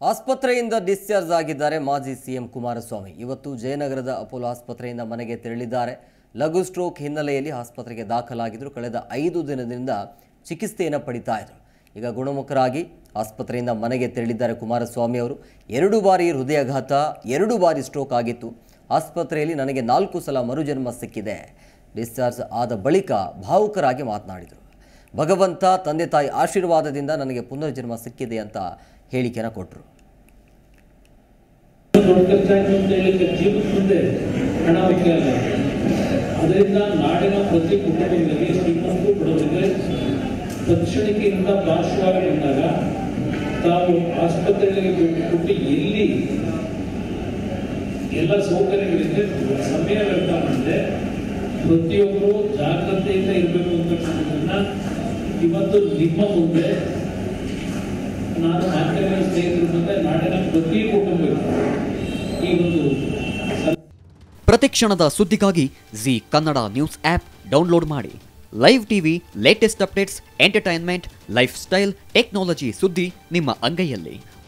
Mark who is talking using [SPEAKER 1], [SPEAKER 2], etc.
[SPEAKER 1] ಆಸ್ಪತ್ರೆಯಿಂದ ಡಿಸ್ಚಾರ್ಜ್ ಆಗಿದ್ದಾರೆ ಮಾಜಿ ಸಿಎಂ ಕುಮಾರಸ್ವಾಮಿ ಇವತ್ತು ಜಯನಗರದ ಅಪೋಲೋ ಆಸ್ಪತ್ರೆಯಿಂದ ಮನೆಗೆ ತೆರಳಿದ್ದಾರೆ ಲಘು ಸ್ಟ್ರೋಕ್ ಹಿನ್ನೆಲೆಯಲ್ಲಿ ಆಸ್ಪತ್ರೆಗೆ ದಾಖಲಾಗಿದ್ದರು ಕಳೆದ ಐದು ದಿನದಿಂದ ಚಿಕಿತ್ಸೆಯನ್ನು ಪಡಿತಾ ಇದ್ರು ಈಗ ಗುಣಮುಖರಾಗಿ ಆಸ್ಪತ್ರೆಯಿಂದ ಮನೆಗೆ ತೆರಳಿದ್ದಾರೆ ಕುಮಾರಸ್ವಾಮಿ ಅವರು ಎರಡು ಬಾರಿ ಹೃದಯಾಘಾತ ಎರಡು ಬಾರಿ ಸ್ಟ್ರೋಕ್ ಆಗಿತ್ತು ಆಸ್ಪತ್ರೆಯಲ್ಲಿ ನನಗೆ ನಾಲ್ಕು ಸಲ ಮರುಜನ್ಮ ಸಿಕ್ಕಿದೆ ಡಿಸ್ಚಾರ್ಜ್ ಆದ ಬಳಿಕ ಭಾವುಕರಾಗಿ ಮಾತನಾಡಿದರು ಭಗವಂತ ತಂದೆ ತಾಯಿ ಆಶೀರ್ವಾದದಿಂದ ನನಗೆ ಪುನರ್ಜನ್ಮ ಸಿಕ್ಕಿದೆ ಅಂತ ಹೇಳಿಕೆಯನ್ನು ಕೊಟ್ಟರು
[SPEAKER 2] ದೊಡ್ಡ ಖರ್ಚಾಯ್ತು ಅಂತ ಹೇಳಿದ್ರೆ ಜೀವನ ಮುಂದೆ ಹಣ ಮುಖ್ಯ ಅಲ್ಲ ಅದರಿಂದ ನಾಡಿನ ಪ್ರತಿ ಕುಟುಂಬಗಳಿಗೆ ಶ್ರೀಮಂತರು ಬಡವರಿಗೆ ತಕ್ಷಣಕ್ಕೆ ಇಂಥ ಪಾರ್ಶ್ವವಾಗಿ ಬಂದಾಗ ತಾವು ಆಸ್ಪತ್ರೆಗಳಿಗೆ ಭೇಟಿ ಕೊಟ್ಟು ಎಲ್ಲಿ ಎಲ್ಲ ಸೌಕರ್ಯಗಳಿದೆ ಸಮಯ ವ್ಯರ್ಥ ಮಾಡಿದೆ ಪ್ರತಿಯೊಬ್ಬರು ಜಾಗ್ರತೆಯಿಂದ ಇರಬೇಕು ಅಂತಕ್ಕಂಥದ್ದನ್ನ ಇವತ್ತು ನಿಮ್ಮ ಮುಂದೆ ನಾನು ಮಾಧ್ಯಮ ಸ್ನೇಹಿತರ ಮುಂದೆ ನಾಡಿನ ಪ್ರತಿ ಕುಟುಂಬಕ್ಕೆ ಈ ಒಂದು
[SPEAKER 3] ಪ್ರತಿಕ್ಷಣದ ಸುದ್ದಿಗಾಗಿ Zee Kannada news app download ಮಾಡಿ live TV latest updates entertainment lifestyle technology ಸುದ್ದಿ ನಿಮ್ಮ ಅಂಗೈಯಲ್ಲಿ